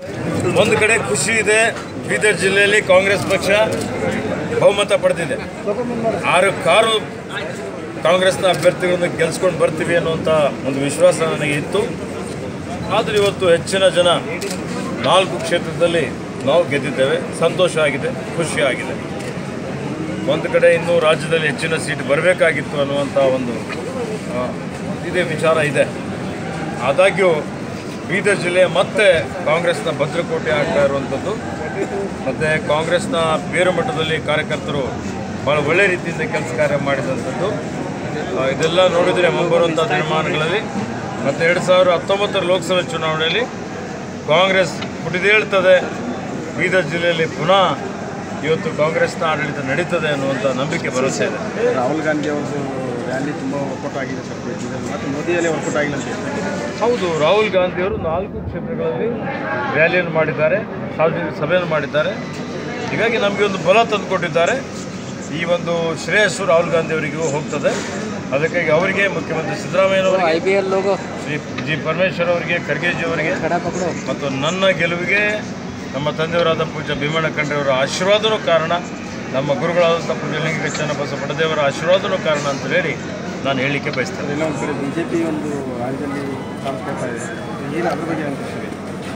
ಒಂದು ಕಡೆ ಖುಷಿ ಇದೆ ಬೀದರ್ ಜಿಲ್ಲೆಯಲ್ಲಿ ಕಾಂಗ್ರೆಸ್ ಪಕ್ಷ ಬಹುಮತ ಪಡೆದಿದೆ ಆರು ಕಾರು ಕಾಂಗ್ರೆಸ್ನ ಅಭ್ಯರ್ಥಿಗಳನ್ನು ಗೆಲ್ಸ್ಕೊಂಡು ಬರ್ತೀವಿ ಅನ್ನುವಂಥ ಒಂದು ವಿಶ್ವಾಸ ನನಗೆ ಇತ್ತು ಆದರೆ ಇವತ್ತು ಹೆಚ್ಚಿನ ಜನ ನಾಲ್ಕು ಕ್ಷೇತ್ರದಲ್ಲಿ ನಾವು ಗೆದ್ದಿದ್ದೇವೆ ಸಂತೋಷ ಆಗಿದೆ ಖುಷಿ ಆಗಿದೆ ಒಂದು ಕಡೆ ಇನ್ನೂ ರಾಜ್ಯದಲ್ಲಿ ಹೆಚ್ಚಿನ ಸೀಟ್ ಬರಬೇಕಾಗಿತ್ತು ಅನ್ನುವಂಥ ಒಂದು ಆ, ಇದೇ ವಿಚಾರ ಇದೆ ಆದಾಗ್ಯೂ ಬೀದರ್ ಜಿಲ್ಲೆ ಮತ್ತೆ ಕಾಂಗ್ರೆಸ್ನ ಭದ್ರಕೋಟೆ ಆಗ್ತಾ ಇರುವಂಥದ್ದು ಮತ್ತು ಕಾಂಗ್ರೆಸ್ನ ಬೇರು ಮಟ್ಟದಲ್ಲಿ ಕಾರ್ಯಕರ್ತರು ಭಾಳ ಒಳ್ಳೆ ರೀತಿಯಿಂದ ಕೆಲಸ ಕಾರ್ಯ ಮಾಡಿದಂಥದ್ದು ಆ, ಇದೆಲ್ಲ ನೋಡಿದರೆ ಮುಂಬರುವಂಥ ದಿನಮಾನಗಳಲ್ಲಿ ಮತ್ತು ಎರಡು ಸಾವಿರ ಹತ್ತೊಂಬತ್ತರ ಲೋಕಸಭೆ ಚುನಾವಣೆಯಲ್ಲಿ ಕಾಂಗ್ರೆಸ್ ಪುಟಿದೇಳ್ತದೆ ಬೀದರ್ ಜಿಲ್ಲೆಯಲ್ಲಿ ಪುನಃ ಇವತ್ತು ಕಾಂಗ್ರೆಸ್ನ ಆಡಳಿತ ನಡೀತದೆ ಅನ್ನುವಂಥ ನಂಬಿಕೆ ಭರವಸೆ ಇದೆ ರಾಹುಲ್ ಗಾಂಧಿ ಅವ್ರದ್ದು ರ್ಯಾಲಿ ತುಂಬ ವರ್ಕೌಟ್ ಆಗಿದೆ ಸರ್ ಬೀದರ್ನಲ್ಲಿ. ಮತ್ತು ಮೋದಿಯಲ್ಲಿ ವರ್ಕೌಟ್ ಆಗಿಲ್ಲ ಅಂತ ಹೇಳ್ತಾರೆ. ಹೌದು ರಾಹುಲ್ ಗಾಂಧಿಯವರು ನಾಲ್ಕು ಕ್ಷೇತ್ರಗಳಲ್ಲಿ ರ್ಯಾಲಿಯನ್ನು ಮಾಡಿದ್ದಾರೆ ಸಾರ್ವಜನಿಕ ಸಭೆಯನ್ನು ಮಾಡಿದ್ದಾರೆ ಹೀಗಾಗಿ ನಮಗೆ ಒಂದು ಬಲ ತಂದುಕೊಟ್ಟಿದ್ದಾರೆ ಈ ಒಂದು ಶ್ರೇಯಸ್ಸು ರಾಹುಲ್ ಗಾಂಧಿ ಅವರಿಗೂ ಹೋಗ್ತದೆ ಅದಕ್ಕಾಗಿ ಅವರಿಗೆ ಮುಖ್ಯಮಂತ್ರಿ ಸಿದ್ದರಾಮಯ್ಯನವರಿಗೆ आई बी एल लोग ಶ್ರೀ ಜಿ ಪರಮೇಶ್ವರ್ ಅವರಿಗೆ ಖರ್ಗೆಜಿ ಅವರಿಗೆ खड़ा पकड़ो ಮತ್ತು ನನ್ನ ಗೆಲುವಿಗೆ ನಮ್ಮ ತಂದೆಯವರಾದ ಪೂಜ್ಯ ಭೀಮಣ್ಣ ಖಂಡ್ರೆಯವರ ಆಶೀರ್ವಾದನೂ ಕಾರಣ ನಮ್ಮ ಗುರುಗಳಾದಂಥ ಪೂಜ್ಯ ಲಿಂಗ ಚನ್ನಬಸ ಪಡದೇವರ ಆಶೀರ್ವಾದನೂ ಕಾರಣ ಅಂತ ಹೇಳಿ ನಾನು ಹೇಳಲಿಕ್ಕೆ ಬಯಸ್ತೇನೆ ಎಲ್ಲ ಒಂದು ಕಡೆ ಬಿ ಜೆ ಪಿ ಒಂದು ರಾಜ್ಯದಲ್ಲಿ ಕಾಣಿಸ್ಕೊಳ್ತಾ ಇದೆ ಏನು ಅದ್ರ ಬಗ್ಗೆ ಅಂತ ಸರ್